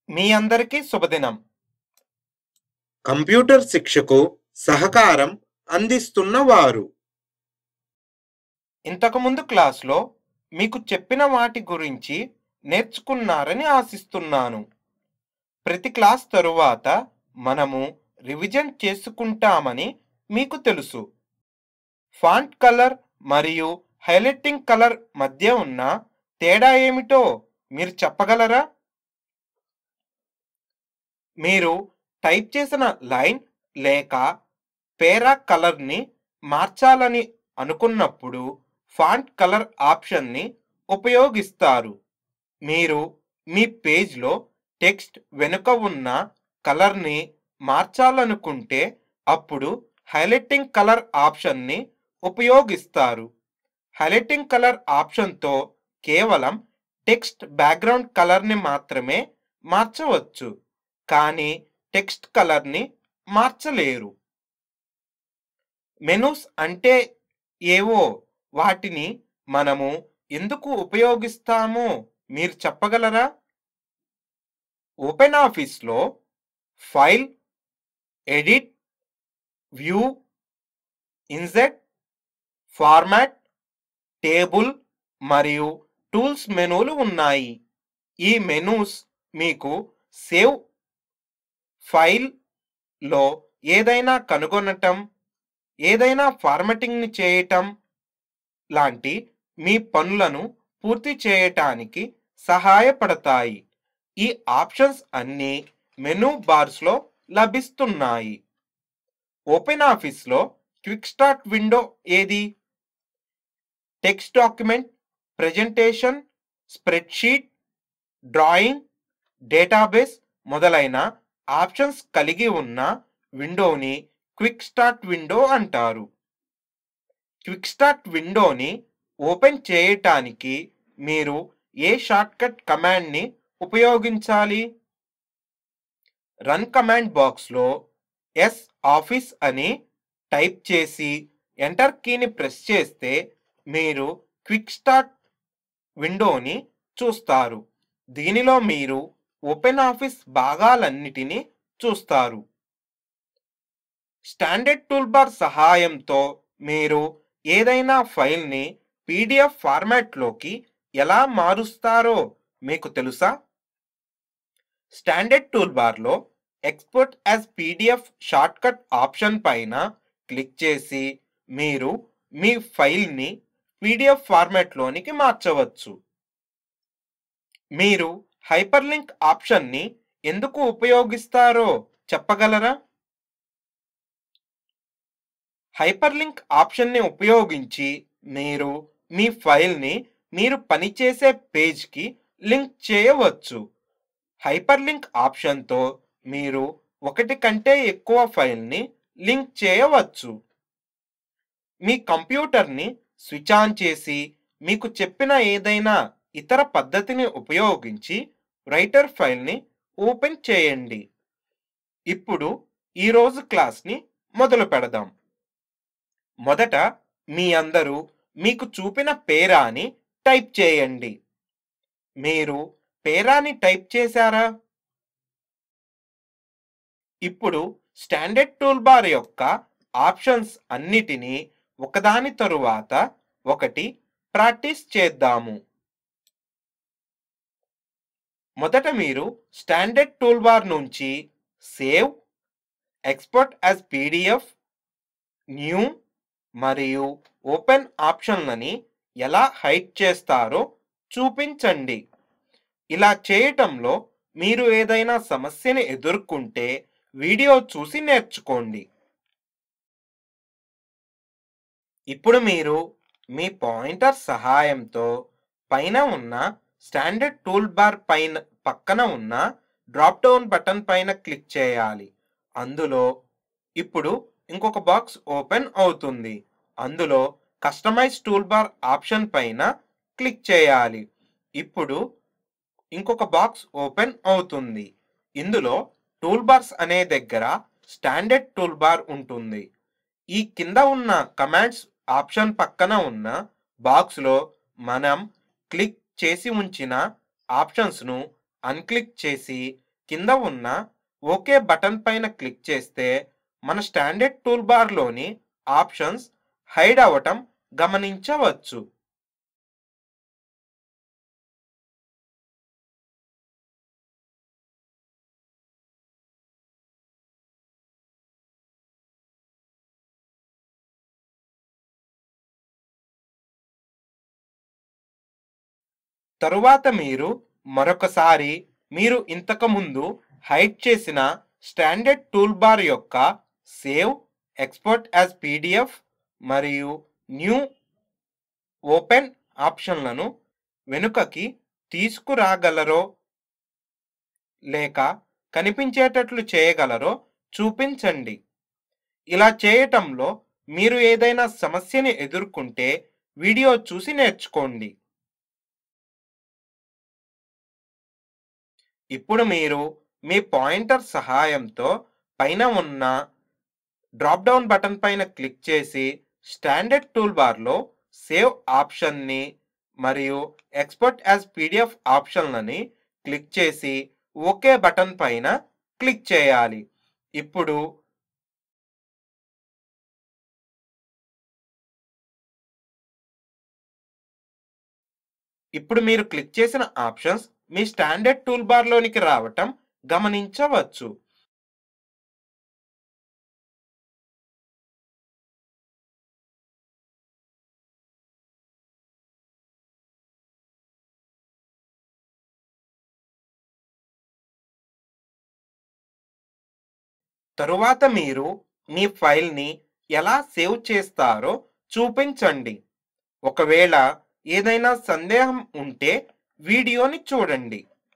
మీ అందరికీ శుభదినం కంప్యూటర్ శిక్షకు సహకారం అందిస్తున్న వారు ఇంతకుముందు క్లాస్లో మీకు చెప్పిన వాటి గురించి నేర్చుకున్నారని ఆశిస్తున్నాను ప్రతి క్లాస్ తరువాత మనము రివిజన్ చేసుకుంటామని మీకు తెలుసు ఫాంట్ కలర్ మరియు హైలైటింగ్ కలర్ మధ్య ఉన్న తేడా ఏమిటో మీరు చెప్పగలరా మీరు టైప్ చేసిన లైన్ లేక పేరా కలర్ని మార్చాలని అనుకున్నప్పుడు ఫాంట్ కలర్ ఆప్షన్ని ఉపయోగిస్తారు మీరు మీ పేజ్లో టెక్స్ట్ వెనుక ఉన్న కలర్ని మార్చాలనుకుంటే అప్పుడు హైలైటింగ్ కలర్ ఆప్షన్ని ఉపయోగిస్తారు హైలైటింగ్ కలర్ ఆప్షన్తో కేవలం టెక్స్ట్ బ్యాక్గ్రౌండ్ కలర్ని మాత్రమే మార్చవచ్చు కానీ టెక్స్ట్ కలర్ని మార్చలేరు మెనూస్ అంటే ఏవో వాటిని మనము ఎందుకు ఉపయోగిస్తామో మీరు చెప్పగలరా ఓపెన్ ఆఫీస్లో file edit view insert format table మరియు టూల్స్ మెనూలు ఉన్నాయి ఈ మెనూస్ మీకు సేవ్ ఫైల్లో ఏదైనా కనుగొనటం ఏదైనా ఫార్మాటింగ్ని చేయటం లాంటి మీ పనులను పూర్తి చేయటానికి సహాయపడతాయి ఈ ఆప్షన్స్ అన్నీ మెనూ బార్స్లో లభిస్తున్నాయి ఓపెన్ ఆఫీస్లో క్విక్ స్టార్ట్ విండో ఏది text document presentation spreadsheet drawing database మొదలైన ఆప్షన్స్ కలిగి ఉన్న విండోని క్విక్ స్టార్ట్ విండో అంటారు క్విక్ స్టార్ట్ విండోని ఓపెన్ చేయటానికి మీరు ఏ షార్ట్కట్ కమాండ్ని ఉపయోగించాలి రన్ కమాండ్ బాక్స్లో ఎస్ ఆఫీస్ అని టైప్ చేసి ఎంటర్ కీని ప్రెస్ చేస్తే మీరు క్విక్ స్టార్ట్ విండోని చూస్తారు దీనిలో మీరు ఓపెన్ ఆఫీస్ భాగాలన్నిటినీ చూస్తారు స్టాండర్డ్ టూల్బార్ సహాయంతో మీరు ఏదైనా ఫైల్ని పీడిఎఫ్ ఫార్మాట్లోకి ఎలా మారుస్తారో మీకు తెలుసా స్టాండర్డ్ టూల్బార్లో export as PDF shortcut option పైన క్లిక్ చేసి మీరు మీ ఫైల్ని పీడిఎఫ్ ఫార్మాట్లోనికి మార్చవచ్చు మీరు హైపర్ లింక్ ఆప్షన్ని ఎందుకు ఉపయోగిస్తారో చెప్పగలరా హైపర్ లింక్ ఆప్షన్ని ఉపయోగించి మీరు మీ ఫైల్ని మీరు పనిచేసే పేజ్కి లింక్ చేయవచ్చు హైపర్ లింక్ ఆప్షన్తో మీరు ఒకటి కంటే ఎక్కువ ఫైల్ని లింక్ చేయవచ్చు మీ కంప్యూటర్ని స్విచ్ ఆన్ చేసి మీకు చెప్పిన ఏదైనా ఇతర పద్ధతిని ఉపయోగించి రైటర్ ఫైల్ని ఓపెన్ చేయండి ఇప్పుడు ఈరోజు క్లాస్ని మొదలు పెడదాం మొదట మీ అందరూ మీకు చూపిన పేరాని టైప్ చేయండి మీరు పేరాని టైప్ చేశారా ఇప్పుడు స్టాండర్డ్ టూల్బార్ యొక్క ఆప్షన్స్ అన్నిటినీ ఒకదాని తరువాత ఒకటి ప్రాక్టీస్ చేద్దాము మొదట మీరు స్టాండర్డ్ టూల్బార్ నుంచి save export as PDF new మరియు ఓపెన్ ఆప్షన్లని ఎలా హైడ్ చేస్తారో చూపించండి ఇలా చేయటంలో మీరు ఏదైనా సమస్యని ఎదుర్కొంటే వీడియో చూసి నేర్చుకోండి ఇప్పుడు మీరు మీ పాయింటర్ సహాయంతో పైన ఉన్న స్టాండర్డ్ టూల్ బార్ పైన పక్కన ఉన్న డ్రాప్ డౌన్ బటన్ పైన క్లిక్ చేయాలి అందులో ఇప్పుడు ఇంకొక బాక్స్ ఓపెన్ అవుతుంది అందులో కస్టమైజ్ టూల్ బార్ ఆప్షన్ పైన క్లిక్ చేయాలి ఇప్పుడు ఇంకొక బాక్స్ ఓపెన్ అవుతుంది ఇందులో టూల్ బార్స్ అనే దగ్గర స్టాండర్డ్ టూల్ బార్ ఉంటుంది ఈ కింద ఉన్న కమాండ్స్ ఆప్షన్ పక్కన ఉన్న బాక్స్లో మనం క్లిక్ చేసి ఉంచిన ఆప్షన్స్ను అన్క్లిక్ చేసి కింద ఉన్న ఓకే బటన్ పైన క్లిక్ చేస్తే మన స్టాండర్డ్ టూల్ బార్లోని ఆప్షన్స్ హైడ్ అవ్వటం గమనించవచ్చు తరువాత మీరు మరొకసారి మీరు ఇంతకుముందు హైడ్ చేసిన స్టాండర్డ్ టూల్ బార్ యొక్క సేవ్ ఎక్స్పోర్ట్ యాజ్ పీడిఎఫ్ మరియు న్యూ ఓపెన్ ఆప్షన్లను వెనుకకి తీసుకురాగలరో లేక కనిపించేటట్లు చేయగలరో చూపించండి ఇలా చేయటంలో మీరు ఏదైనా సమస్యని ఎదుర్కొంటే వీడియో చూసి నేర్చుకోండి ఇప్పుడు మీరు మీ పాయింటర్ సహాయంతో పైన ఉన్న డ్రాప్ డౌన్ బటన్ పైన క్లిక్ చేసి స్టాండర్డ్ టూల్ బార్లో సేవ్ ఆప్షన్ని మరియు ఎక్స్పోర్ట్ యాజ్ పీడిఎఫ్ ఆప్షన్లని క్లిక్ చేసి ఓకే బటన్ పైన క్లిక్ చేయాలి ఇప్పుడు ఇప్పుడు మీరు క్లిక్ చేసిన ఆప్షన్స్ మీ స్టాండర్డ్ టూల్ బార్లోనికి రావటం గమనించవచ్చు తరువాత మీరు మీ ఫైల్ని ఎలా సేవ్ చేస్తారో చూపించండి ఒకవేళ ఏదైనా సందేహం ఉంటే వీడియోని చూడండి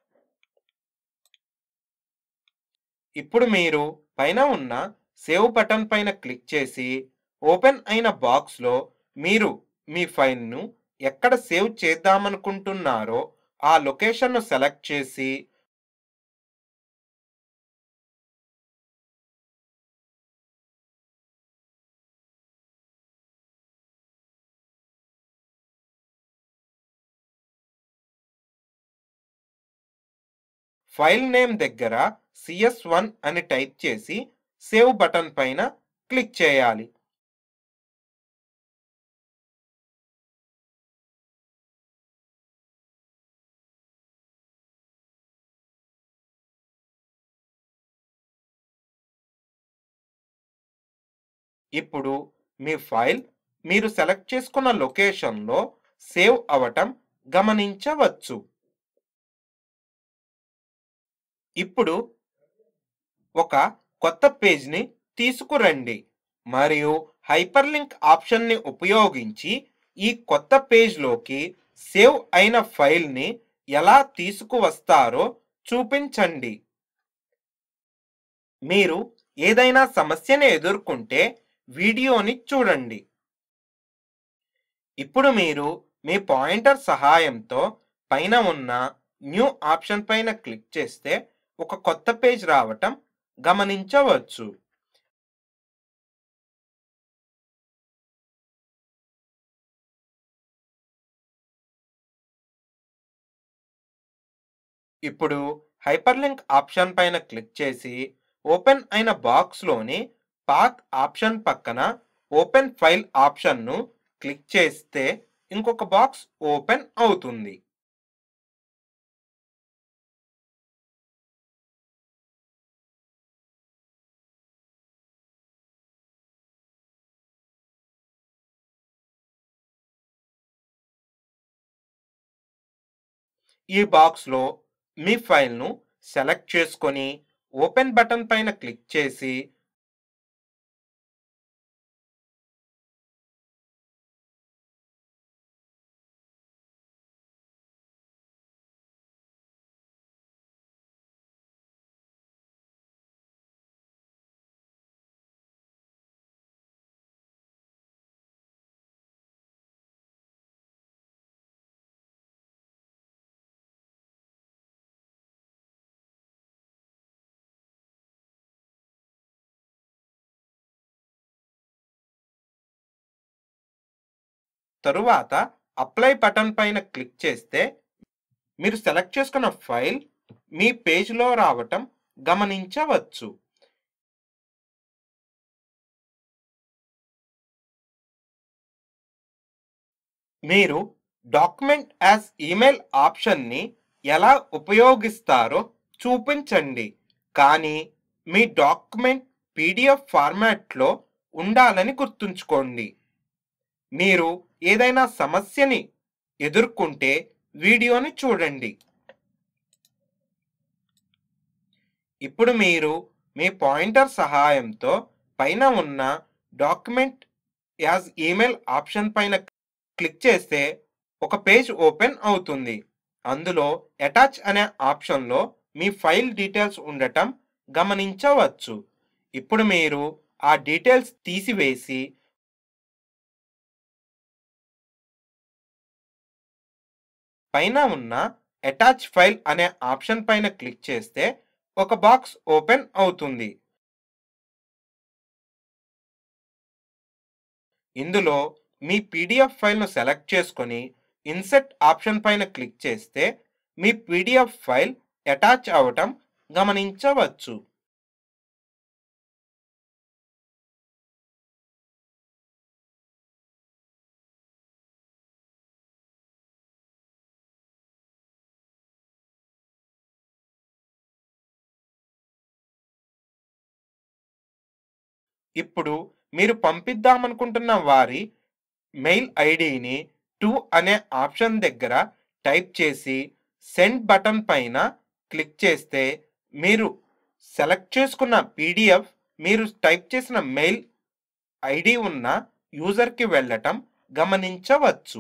ఇప్పుడు మీరు పైన ఉన్న సేవ్ బటన్ పైన క్లిక్ చేసి ఓపెన్ అయిన బాక్స్లో మీరు మీ ఫైల్ను ఎక్కడ సేవ్ చేద్దామనుకుంటున్నారో ఆ లొకేషన్ను సెలెక్ట్ చేసి ఫైల్ నేమ్ దగ్గర సిఎస్ వన్ అని టైప్ చేసి సేవ్ బటన్ పైన క్లిక్ చేయాలి ఇప్పుడు మీ ఫైల్ మీరు సెలెక్ట్ చేసుకున్న లొకేషన్లో సేవ్ అవటం గమనించవచ్చు ఇప్పుడు ఒక కొత్త పేజ్ని తీసుకురండి మరియు హైపర్ లింక్ ఆప్షన్ని ఉపయోగించి ఈ కొత్త పేజ్లోకి సేవ్ అయిన ఫైల్ని ఎలా తీసుకువస్తారో చూపించండి మీరు ఏదైనా సమస్యని ఎదుర్కొంటే వీడియోని చూడండి ఇప్పుడు మీరు మీ పాయింటర్ సహాయంతో పైన ఉన్న న్యూ ఆప్షన్ పైన క్లిక్ చేస్తే ఒక కొత్త పేజ్ రావటం గమనించవచ్చు ఇప్పుడు హైపర్ లింక్ ఆప్షన్ పైన క్లిక్ చేసి ఓపెన్ అయిన బాక్స్లోని పాత్ ఆప్షన్ పక్కన ఓపెన్ ఫైల్ ఆప్షన్ను క్లిక్ చేస్తే ఇంకొక బాక్స్ ఓపెన్ అవుతుంది ఈ బాక్స్లో మీ ఫైల్ను సెలెక్ట్ చేసుకొని ఓపెన్ బటన్ పైన క్లిక్ చేసి తరువాత అప్లై బటన్ పైన క్లిక్ చేస్తే మీరు సెలెక్ట్ చేసుకున్న ఫైల్ మీ పేజ్లో రావటం గమనించవచ్చు మీరు డాక్యుమెంట్ యాజ్ ఈమెయిల్ ఆప్షన్ని ఎలా ఉపయోగిస్తారో చూపించండి కానీ మీ డాక్యుమెంట్ పీడిఎఫ్ ఫార్మాట్లో ఉండాలని గుర్తుంచుకోండి మీరు ఏదైనా సమస్యని ఎదుర్కొంటే వీడియోని చూడండి ఇప్పుడు మీరు మీ పాయింటర్ సహాయంతో పైన ఉన్న డాక్యుమెంట్ యాజ్ ఈమెయిల్ ఆప్షన్ పైన క్లిక్ చేస్తే ఒక పేజ్ ఓపెన్ అవుతుంది అందులో అటాచ్ అనే ఆప్షన్లో మీ ఫైల్ డీటెయిల్స్ ఉండటం గమనించవచ్చు ఇప్పుడు మీరు ఆ డీటెయిల్స్ తీసివేసి పైన ఉన్న అటాచ్ ఫైల్ అనే ఆప్షన్ పైన క్లిక్ చేస్తే ఒక బాక్స్ ఓపెన్ అవుతుంది ఇందులో మీ పీడిఎఫ్ ఫైల్ను సెలెక్ట్ చేసుకొని ఇన్సెట్ ఆప్షన్ పైన క్లిక్ చేస్తే మీ పీడిఎఫ్ ఫైల్ అటాచ్ అవటం గమనించవచ్చు ఇప్పుడు మీరు పంపిద్దామనుకుంటున్న వారి మెయిల్ ఐడిని టు అనే ఆప్షన్ దగ్గర టైప్ చేసి సెండ్ బటన్ పైన క్లిక్ చేస్తే మీరు సెలెక్ట్ చేసుకున్న పీడిఎఫ్ మీరు టైప్ చేసిన మెయిల్ ఐడి ఉన్న యూజర్కి వెళ్ళటం గమనించవచ్చు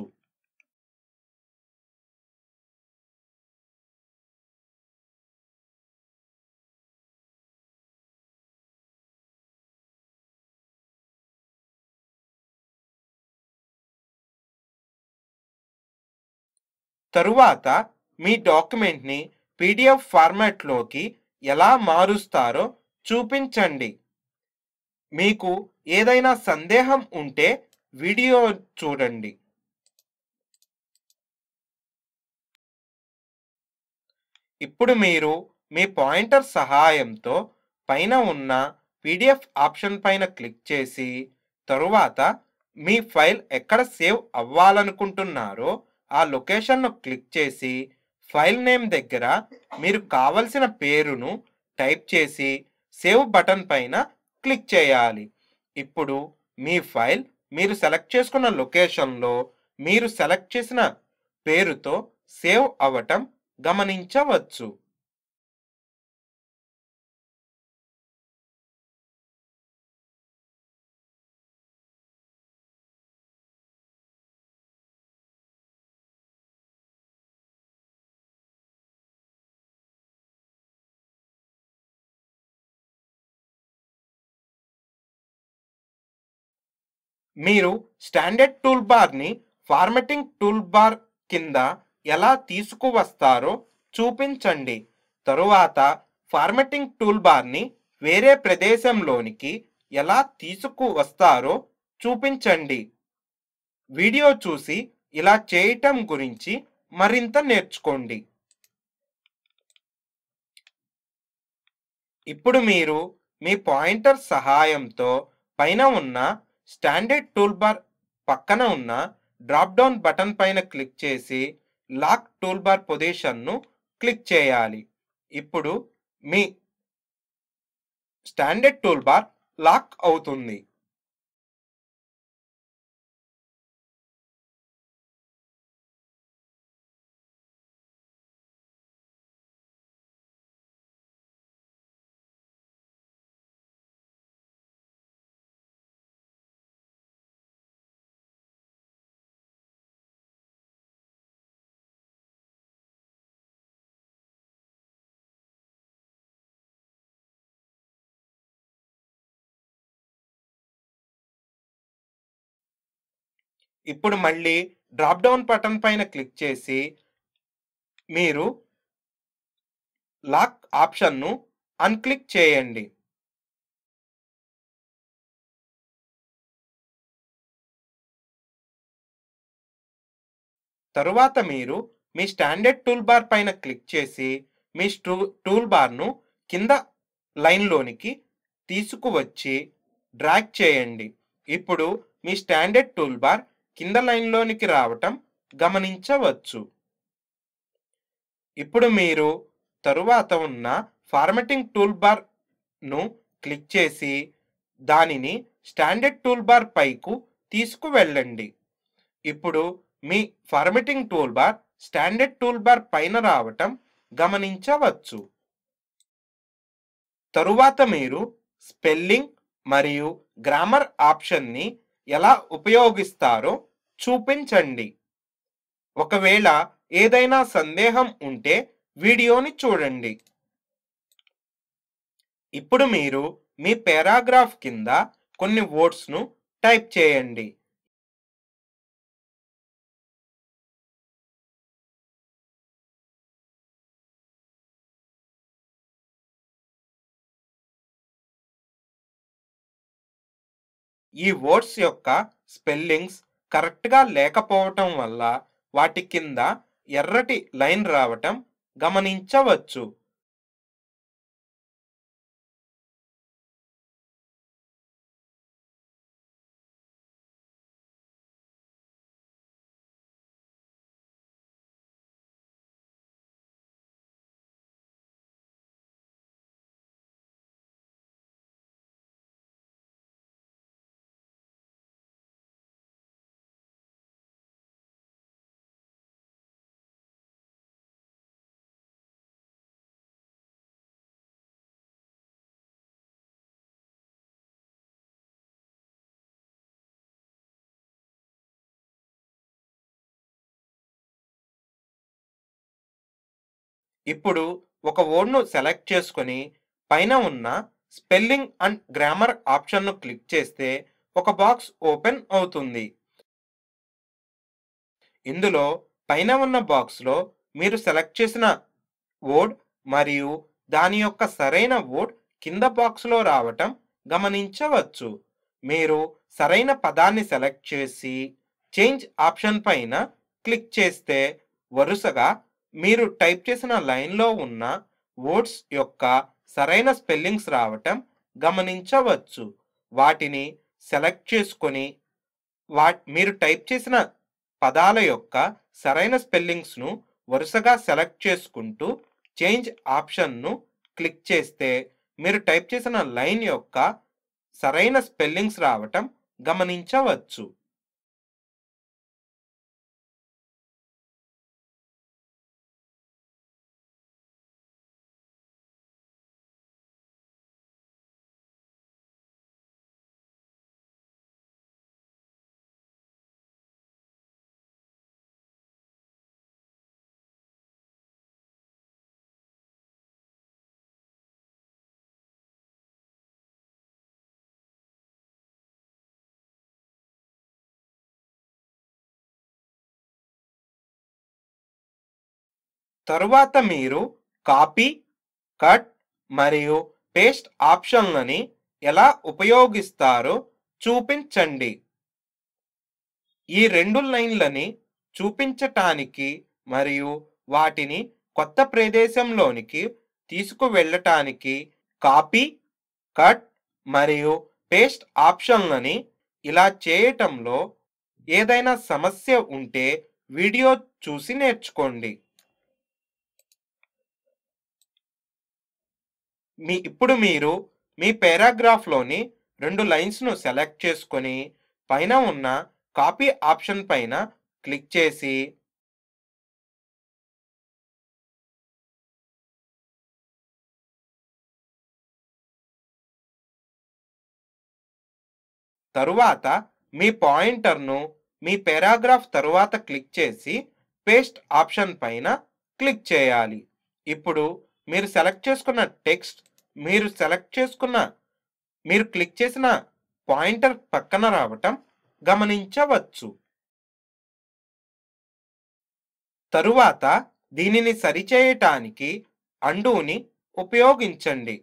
తరువాత మీ డాక్యుమెంట్ని పీడిఎఫ్ ఫార్మాట్లోకి ఎలా మారుస్తారో చూపించండి మీకు ఏదైనా సందేహం ఉంటే వీడియో చూడండి ఇప్పుడు మీరు మీ పాయింటర్ సహాయంతో పైన ఉన్న పీడిఎఫ్ ఆప్షన్ పైన క్లిక్ చేసి తరువాత మీ ఫైల్ ఎక్కడ సేవ్ అవ్వాలనుకుంటున్నారో ఆ లొకేషన్ను క్లిక్ చేసి ఫైల్ నేమ్ దగ్గర మీరు కావలసిన పేరును టైప్ చేసి సేవ్ బటన్ పైన క్లిక్ చేయాలి ఇప్పుడు మీ ఫైల్ మీరు సెలెక్ట్ చేసుకున్న లొకేషన్లో మీరు సెలెక్ట్ చేసిన పేరుతో సేవ్ అవ్వటం గమనించవచ్చు మీరు స్టాండర్డ్ టూల్ బార్ని ఫార్మెటింగ్ టూల్ బార్ కింద ఎలా తీసుకువస్తారో చూపించండి తరువాత ఫార్మెటింగ్ టూల్ బార్ని వేరే ప్రదేశంలోనికి ఎలా తీసుకువస్తారో చూపించండి వీడియో చూసి ఇలా చేయటం గురించి మరింత నేర్చుకోండి ఇప్పుడు మీరు మీ పాయింటర్ సహాయంతో పైన ఉన్న స్టాండర్డ్ టూల్ బార్ పక్కన ఉన్న డ్రాప్ డౌన్ బటన్ పైన క్లిక్ చేసి లాక్ టూల్ బార్ పొజిషన్ను క్లిక్ చేయాలి ఇప్పుడు మీ స్టాండర్డ్ టూల్ బార్ లాక్ అవుతుంది ఇప్పుడు మళ్ళీ డ్రాప్ డౌన్ బటన్ పైన క్లిక్ చేసి మీరు లాక్ ఆప్షన్ను అన్క్లిక్ చేయండి తరువాత మీరు మీ స్టాండర్డ్ టూల్ బార్ పైన క్లిక్ చేసి మీ స్టూ టూల్ బార్ను కింద లైన్లోనికి తీసుకువచ్చి డ్రాగ్ చేయండి ఇప్పుడు మీ స్టాండర్డ్ టూల్ బార్ కింద లైన్లోనికి రావటం గమనించవచ్చు ఇప్పుడు మీరు తరువాత ఉన్న ఫార్మెటింగ్ టూల్ బార్ను క్లిక్ చేసి దానిని స్టాండర్డ్ టూల్ బార్ పైకు తీసుకువెళ్ళండి ఇప్పుడు మీ formatting tool bar standard tool bar పైన రావటం గమనించవచ్చు తరువాత మీరు స్పెల్లింగ్ మరియు గ్రామర్ ఆప్షన్ని ఎలా ఉపయోగిస్తారో చూపించండి ఒకవేళ ఏదైనా సందేహం ఉంటే వీడియోని చూడండి ఇప్పుడు మీరు మీ పారాగ్రాఫ్ కింద కొన్ని వర్డ్స్ను టైప్ చేయండి ఈ వర్డ్స్ యొక్క స్పెల్లింగ్స్ కరెక్ట్గా లేకపోవటం వల్ల వాటి కింద ఎర్రటి లైన్ రావటం గమనించవచ్చు ఇప్పుడు ఒక వర్డ్ను సెలెక్ట్ చేసుకొని పైన ఉన్న స్పెల్లింగ్ అండ్ గ్రామర్ ఆప్షన్ను క్లిక్ చేస్తే ఒక బాక్స్ ఓపెన్ అవుతుంది ఇందులో పైన ఉన్న బాక్స్లో మీరు సెలెక్ట్ చేసిన వర్డ్ మరియు దాని యొక్క సరైన వర్డ్ కింద బాక్స్లో రావటం గమనించవచ్చు మీరు సరైన పదాన్ని సెలెక్ట్ చేసి చేంజ్ ఆప్షన్ పైన క్లిక్ చేస్తే వరుసగా మీరు టైప్ చేసిన లైన్లో ఉన్న వర్డ్స్ యొక్క సరైన స్పెల్లింగ్స్ రావటం గమనించవచ్చు వాటిని సెలెక్ట్ చేసుకొని వా మీరు టైప్ చేసిన పదాల యొక్క సరైన స్పెల్లింగ్స్ను వరుసగా సెలెక్ట్ చేసుకుంటూ చేంజ్ ఆప్షన్ను క్లిక్ చేస్తే మీరు టైప్ చేసిన లైన్ యొక్క సరైన స్పెల్లింగ్స్ రావటం గమనించవచ్చు తరువాత మీరు కాపీ కట్ మరియు పేస్ట్ ఆప్షన్లని ఎలా ఉపయోగిస్తారో చూపించండి ఈ రెండు లైన్లని చూపించటానికి మరియు వాటిని కొత్త ప్రదేశంలోనికి తీసుకువెళ్ళటానికి కాపీ కట్ మరియు పేస్ట్ ఆప్షన్లని ఇలా చేయటంలో ఏదైనా సమస్య ఉంటే వీడియో చూసి నేర్చుకోండి మీ ఇప్పుడు మీరు మీ పారాగ్రాఫ్లోని రెండు లైన్స్ను సెలెక్ట్ చేసుకొని పైన ఉన్న కాపీ ఆప్షన్ పైన క్లిక్ చేసి తరువాత మీ పాయింటర్ను మీ పారాగ్రాఫ్ తరువాత క్లిక్ చేసి పేస్ట్ ఆప్షన్ పైన క్లిక్ చేయాలి ఇప్పుడు మీరు సెలెక్ట్ చేసుకున్న టెక్స్ట్ మీరు సెలెక్ట్ చేసుకున్న మీరు క్లిక్ చేసిన పాయింటర్ పక్కన రావటం గమనించవచ్చు తరువాత దీనిని సరిచేయటానికి అండూని ఉపయోగించండి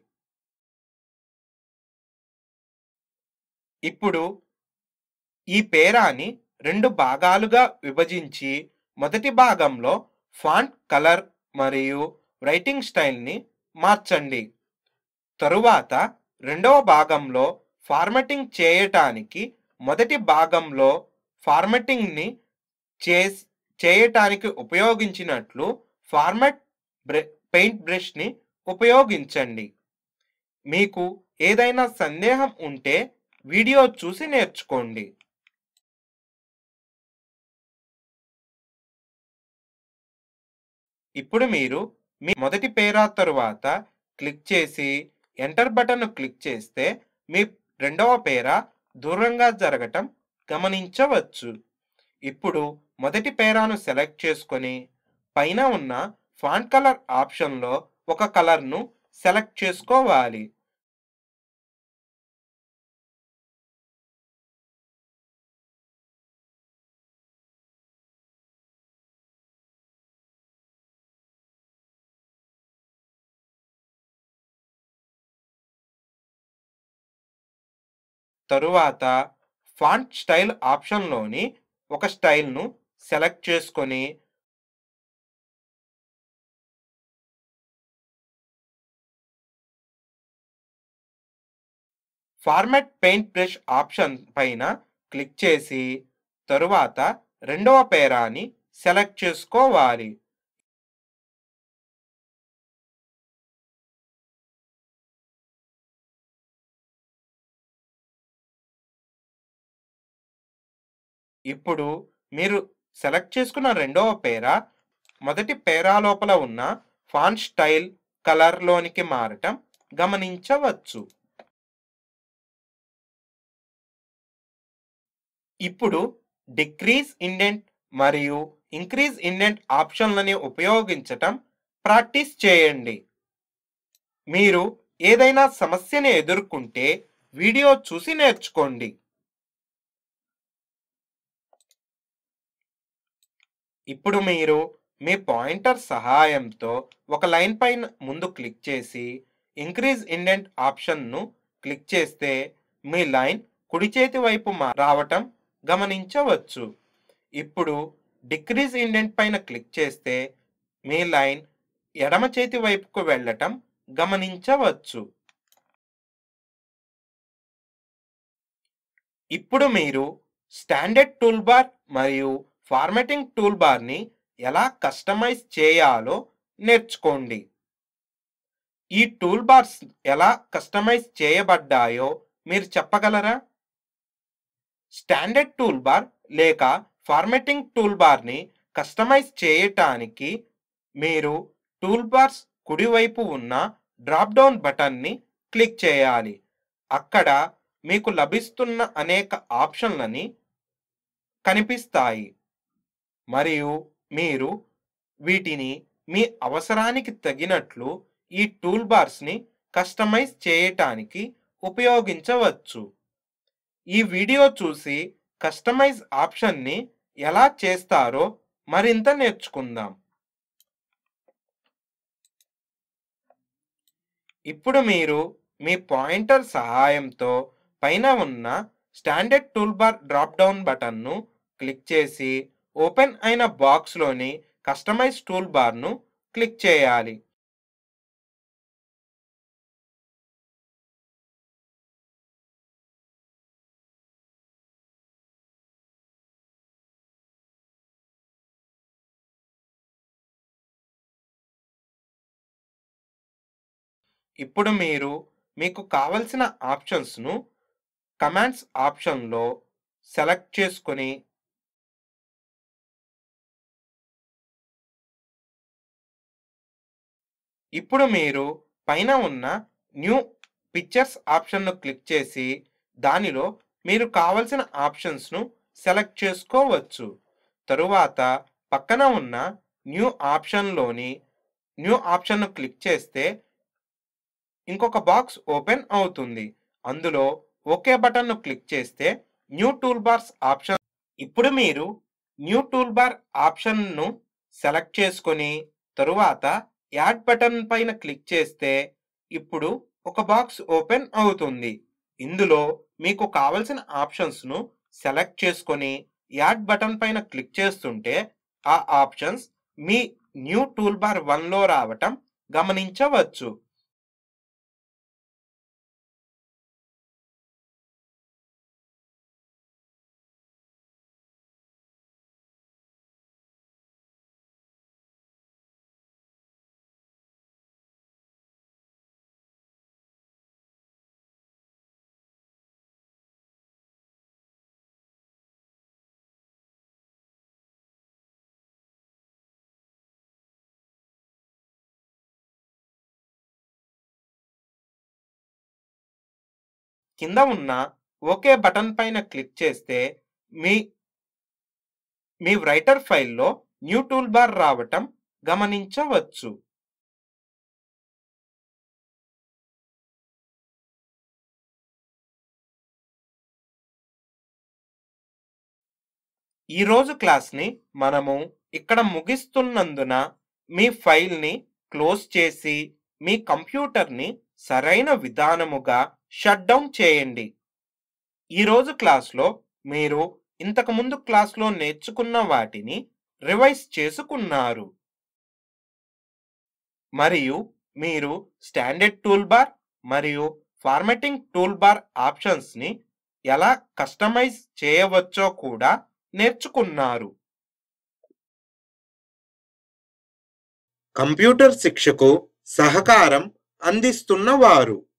ఇప్పుడు ఈ పేరాని రెండు భాగాలుగా విభజించి మొదటి భాగంలో ఫాంట్ కలర్ మరియు రైటింగ్ స్టైల్ని మార్చండి తరువాత రెండవ భాగంలో ఫార్మాటింగ్ చేయటానికి మొదటి భాగంలో ఫార్మాటింగ్ని చేస్ చేయటానికి ఉపయోగించినట్లు ఫార్మాట్ బ్ర పెయింట్ బ్రష్ని ఉపయోగించండి మీకు ఏదైనా సందేహం ఉంటే వీడియో చూసి నేర్చుకోండి ఇప్పుడు మీరు మీ మొదటి పేరా తరువాత క్లిక్ చేసి ఎంటర్ బటన్ను క్లిక్ చేస్తే మీ రెండవ పేరా దూరంగా జరగటం గమనించవచ్చు ఇప్పుడు మొదటి పేరాను సెలెక్ట్ చేసుకొని పైన ఉన్న ఫాంట్ కలర్ ఆప్షన్లో ఒక కలర్ను సెలెక్ట్ చేసుకోవాలి తరువాత ఫాంట్ స్టైల్ ఆప్షన్లోని ఒక స్టైల్ను సెలెక్ట్ చేసుకొని ఫార్మాట్ పెయింట్ బ్రష్ ఆప్షన్ పైన క్లిక్ చేసి తరువాత రెండవ పేరాని సెలెక్ట్ చేసుకోవాలి ఇప్పుడు మీరు సెలెక్ట్ చేసుకున్న రెండవ పేరా మొదటి పేరా లోపల ఉన్న ఫాంట్ స్టైల్ కలర్లోనికి మారటం గమనించవచ్చు ఇప్పుడు డిక్రీజ్ ఇండెంట్ మరియు ఇంక్రీజ్ ఇండెంట్ ఆప్షన్లని ఉపయోగించటం ప్రాక్టీస్ చేయండి మీరు ఏదైనా సమస్యని ఎదుర్కొంటే వీడియో చూసి నేర్చుకోండి ఇప్పుడు మీరు మీ పాయింటర్ సహాయంతో ఒక లైన్ పైన ముందు క్లిక్ చేసి ఇంక్రీజ్ ఇండెంట్ ఆప్షన్ను క్లిక్ చేస్తే మీ లైన్ కుడి చేతి వైపు మా- రావటం గమనించవచ్చు ఇప్పుడు డిక్రీజ్ ఇండెంట్ పైన క్లిక్ చేస్తే మీ లైన్ ఎడమ చేతి వైపుకు వెళ్ళటం గమనించవచ్చు ఇప్పుడు మీరు స్టాండర్డ్ టూల్బార్ మరియు ఫార్మాటింగ్ టూల్బార్ని ఎలా కస్టమైజ్ చేయాలో నేర్చుకోండి ఈ టూల్బార్స్ ఎలా కస్టమైజ్ చేయబడ్డాయో మీరు చెప్పగలరా స్టాండర్డ్ టూల్బార్ లేక ఫార్మాటింగ్ టూల్బార్ని కస్టమైజ్ చేయటానికి మీరు టూల్బార్స్ కుడివైపు ఉన్న డ్రాప్ డౌన్ బటన్ని క్లిక్ చేయాలి అక్కడ మీకు లభిస్తున్న అనేక ఆప్షన్లని కనిపిస్తాయి మరియు మీరు వీటిని మీ అవసరానికి తగినట్లు ఈ టూల్ బార్స్ని కస్టమైజ్ చేయటానికి ఉపయోగించవచ్చు ఈ వీడియో చూసి కస్టమైజ్ ఆప్షన్ని ఎలా చేస్తారో మరింత నేర్చుకుందాం ఇప్పుడు మీరు మీ పాయింటర్ సహాయంతో పైన ఉన్న స్టాండర్డ్ టూల్బార్ డ్రాప్ డౌన్ బటన్ను క్లిక్ చేసి ఓపెన్ అయిన బాక్స్లోని కస్టమైజ్ టూల్ బార్ను క్లిక్ చేయాలి ఇప్పుడు మీరు మీకు కావలసిన ఆప్షన్స్ను కమాండ్స్ ఆప్షన్లో సెలెక్ట్ చేసుకొని ఇప్పుడు మీరు పైన ఉన్న న్యూ పిక్చర్స్ ఆప్షన్ను క్లిక్ చేసి దానిలో మీరు కావలసిన ఆప్షన్స్ను సెలెక్ట్ చేసుకోవచ్చు తరువాత పక్కన ఉన్న న్యూ ఆప్షన్లోని న్యూ ఆప్షన్ను క్లిక్ చేస్తే ఇంకొక బాక్స్ ఓపెన్ అవుతుంది అందులో ఓకే బటన్ను క్లిక్ చేస్తే న్యూ టూల్ బార్స్ ఆప్షన్ ఇప్పుడు మీరు న్యూ టూల్ బార్ ఆప్షన్ను సెలెక్ట్ చేసుకొని తరువాత యాడ్ బటన్ పైన క్లిక్ చేస్తే ఇప్పుడు ఒక బాక్స్ ఓపెన్ అవుతుంది ఇందులో మీకు కావలసిన ఆప్షన్స్ను సెలెక్ట్ చేసుకొని యాడ్ బటన్ పైన క్లిక్ చేస్తుంటే ఆ ఆప్షన్స్ మీ న్యూ టూల్ బార్ వన్లో రావటం గమనించవచ్చు కింద ఉన్న ఓకే బటన్ పైన క్లిక్ చేస్తే మీ మీ రైటర్ ఫైల్లో న్యూ టూల్ బార్ రావటం గమనించవచ్చు ఈరోజు క్లాస్ని మనము ఇక్కడ ముగిస్తున్నందున మీ ఫైల్ని క్లోజ్ చేసి మీ కంప్యూటర్ని సరైన విధానముగా షట్ డౌన్ చేయండి ఈరోజు క్లాస్లో మీరు ఇంతకుముందు క్లాస్లో నేర్చుకున్న వాటిని రివైజ్ చేసుకున్నారు మరియు మీరు స్టాండర్డ్ టూల్ బార్ మరియు ఫార్మాటింగ్ టూల్ బార్ ఆప్షన్స్ని ఎలా కస్టమైజ్ చేయవచ్చో కూడా నేర్చుకున్నారు కంప్యూటర్ శిక్షకు సహకారం అందిస్తున్న వారు